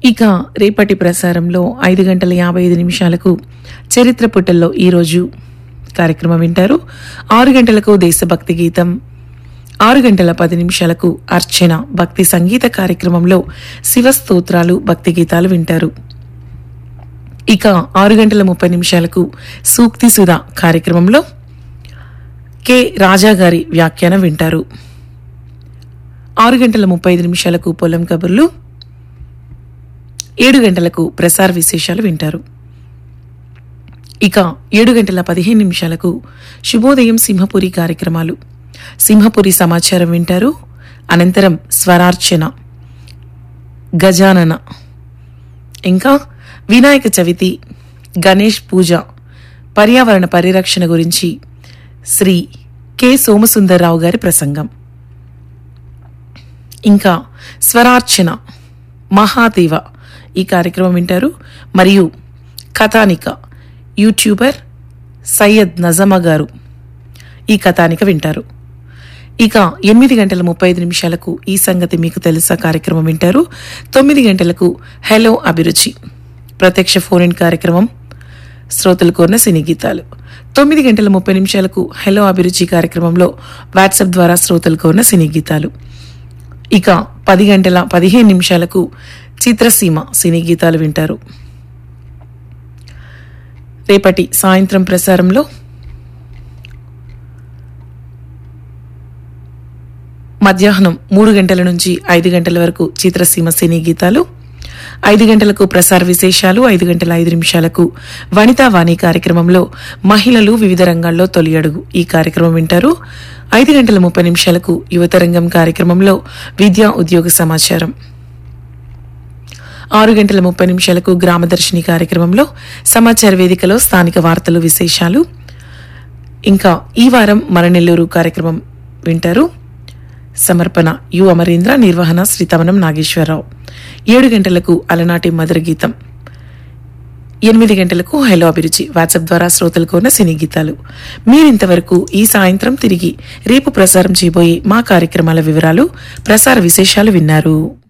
ఇక రేపటి ప్రసారంలో ఐదు గంటల యాభై ఐదు నిమిషాలకు చరిత్ర పుటల్లో ఈరోజు కార్యక్రమం వింటారు ఆరు గంటలకు దేశభక్తి గీతం ఆరు గంటల పది నిమిషాలకు అర్చన భక్తి సంగీత కార్యక్రమంలో శివ స్తోత్రాలు భక్తి గీతాలు వింటారు ఇక ఆరు గంటల ముప్పై నిమిషాలకు సూక్తి సుధా కార్యక్రమంలో కె రాజా గారి వ్యాఖ్యానం వింటారు ఆరు గంటల ముప్పై ఐదు నిమిషాలకు పొలం కబుర్లు ఏడు గంటలకు ప్రసార విశేషాలు వింటారు ఇక ఏడు గంటల పదిహేను నిమిషాలకు శుభోదయం సింహపురి కార్యక్రమాలు సింహపురి సమాచారం వింటారు అనంతరం స్వరార్చన గజానన ఇంకా వినాయక చవితి గణేష్ పూజ పర్యావరణ పరిరక్షణ గురించి శ్రీ కె సోమసుందర్రావు గారి ప్రసంగం ఇంకా స్వరార్చన మహాదేవ ఈ కార్యక్రమం వింటారు మరియు కథానిక యూట్యూబర్ సయ్యద్ నజమా గారు ఈ కథానిక వింటారు ఇక ఎనిమిది గంటల ముప్పై ఐదు నిమిషాలకు ఈ సంగతి మీకు తెలుసా కార్యక్రమం వింటారు తొమ్మిది గంటలకు హలో అభిరుచి ప్రత్యక్ష ఫోన్ ఇన్ కార్యక్రమం శ్రోతలు కోరిన సినీ గీతాలు తొమ్మిది గంటల ముప్పై నిమిషాలకు హలో అభిరుచి కార్యక్రమంలో వాట్సాప్ ద్వారా శ్రోతలు కోరిన సినీ గీతాలు ఇక పది గంటల పదిహేను నిమిషాలకు చిత్రసీమ సినీ గీతాలు వింటారు రేపటి సాయంత్రం ప్రసారంలో మధ్యాహ్నం మూడు గంటల నుంచి ఐదు గంటల వరకు చిత్రసీమ సినీ గీతాలు ఐదు గంటలకు ప్రసార విశేషాలు ఐదు గంటల ఐదు నిమిషాలకు వనితా వాణి కార్యక్రమంలో మహిళలు వివిధ రంగాల్లో తొలి అడుగు ఈ కార్యక్రమం వింటారు ఐదు గంటల ముప్పై నిమిషాలకు యువతరంగం కార్యక్రమంలో విద్యా ఉద్యోగ సమాచారం ఆరు గంటల ముప్పై నిమిషాలకు గ్రామదర్శిని కార్యక్రమంలో సమాచార వేదికలో స్థానిక వార్తలు విశేషాలు ఇంకా ఈ వారం మన నెల్లూరు కార్యక్రమం వింటారు సమర్పణ యు అమరేంద్ర నిర్వహణ శ్రీతవనం నాగేశ్వరరావు ఏడు గంటలకు అలనాటి మధుర గీతం ఎనిమిది గంటలకు హైలో అభిరుచి వాట్సాప్ ద్వారా శ్రోతలు కోరిన సినీ గీతాలు మీరింతవరకు ఈ సాయంత్రం తిరిగి రేపు ప్రసారం చేయబోయే మా కార్యక్రమాల వివరాలు ప్రసార విశేషాలు విన్నారు